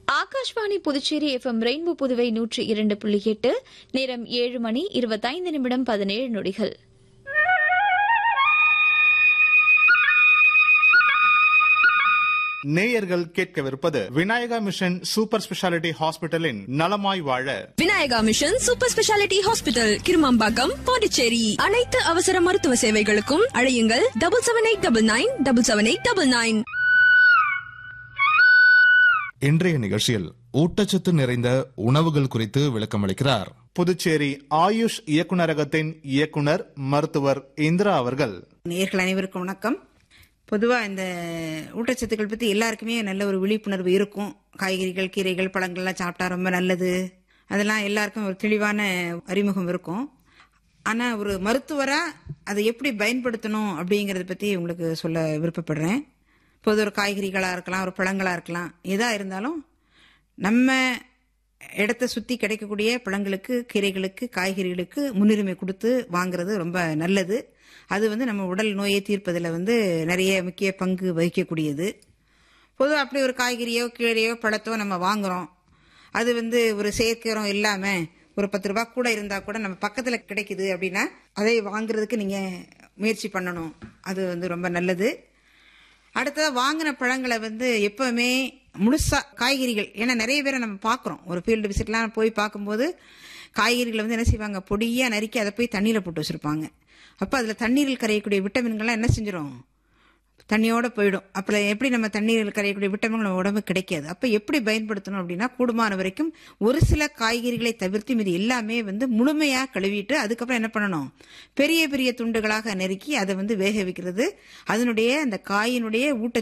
Akashvani Puducherry FM rainbow Puduvai நூற்றி இரண்டு புள்ளி எட்டு நேரம் ஏழு மணி இருபத்தைந்து நிமிடம் பதினேழு நொடிகள் நேயர்கள் கேட்கவிருப்பது விநாயகா மிஷன் சூப்பர் ஸ்பெஷாலிட்டி ஹாஸ்பிட்டலின் நலமாய் வாழ Vinayaka mission super speciality hospital Kirumampakkam Pondicherry அனைத்து அவசர மருத்துவ சேவைகளுக்கும் அழையுங்கள் double seven eight double nine double seven eight double nine இன்றைய நிகழ்ச்சியில் ஊட்டச்சத்து நிறைந்த உணவுகள் குறித்து விளக்கமளிக்கிறார் புதுச்சேரி ஆயுஷ் இயக்குநரகத்தின் இயக்குனர் மருத்துவர் இந்திரா அவர்கள் நேர்கள் அனைவருக்கும் வணக்கம் பொதுவாக இந்த ஊட்டச்சத்துக்கள் பற்றி எல்லாருக்குமே நல்ல ஒரு விழிப்புணர்வு இருக்கும் காய்கறிகள் கீரைகள் பழங்கள்லாம் சாப்பிட்டா ரொம்ப நல்லது அதெல்லாம் எல்லாருக்கும் ஒரு தெளிவான அறிமுகம் இருக்கும் ஆனால் ஒரு மருத்துவராக அதை எப்படி பயன்படுத்தணும் அப்படிங்கிறத பற்றி உங்களுக்கு சொல்ல விருப்பப்படுறேன் பொது ஒரு காய்கறிகளாக இருக்கலாம் ஒரு பழங்களாக இருக்கலாம் எதாக இருந்தாலும் நம்ம இடத்த சுற்றி கிடைக்கக்கூடிய பழங்களுக்கு கீரைகளுக்கு காய்கறிகளுக்கு முன்னுரிமை கொடுத்து வாங்குறது ரொம்ப நல்லது அது வந்து நம்ம உடல் நோயை தீர்ப்பதில் வந்து நிறைய முக்கிய பங்கு வகிக்கக்கூடியது பொதுவாக அப்படி ஒரு காய்கறியோ கீரையோ பழத்தோ நம்ம வாங்குறோம் அது வந்து ஒரு செயற்கை உரம் இல்லாமல் ஒரு பத்து ரூபா கூட இருந்தால் கூட நம்ம பக்கத்தில் கிடைக்குது அப்படின்னா அதை வாங்குறதுக்கு நீங்கள் முயற்சி பண்ணணும் அது வந்து ரொம்ப நல்லது அடுத்ததாக வாங்கின பழங்களை வந்து எப்பவுமே முழுசா காய்கறிகள் ஏன்னா நிறைய பேரை நம்ம பார்க்குறோம் ஒரு ஃபீல்டு விசிட்லாம் போய் பார்க்கும்போது காய்கறிகளை வந்து என்ன செய்வாங்க பொடியாக நறுக்கி அதை போய் தண்ணியில் போட்டு வச்சுருப்பாங்க அப்போ அதில் தண்ணீரில் கரையக்கூடிய விட்டமின்கள்லாம் என்ன செஞ்சிடும் தண்ணியோட போயிடும் அப்போ எப்படி நம்ம தண்ணீரில் கரையக்கூடிய விட்டமின் நம்ம உடம்பு கிடைக்காது அப்போ எப்படி பயன்படுத்தணும் அப்படின்னா கூடுமான வரைக்கும் ஒரு சில காய்கறிகளை தவிர்த்து மீது எல்லாமே வந்து முழுமையாக கழுவிட்டு அதுக்கப்புறம் என்ன பண்ணணும் பெரிய பெரிய துண்டுகளாக நறுக்கி அதை வந்து வேக வைக்கிறது அதனுடைய அந்த காயினுடைய ஊட்ட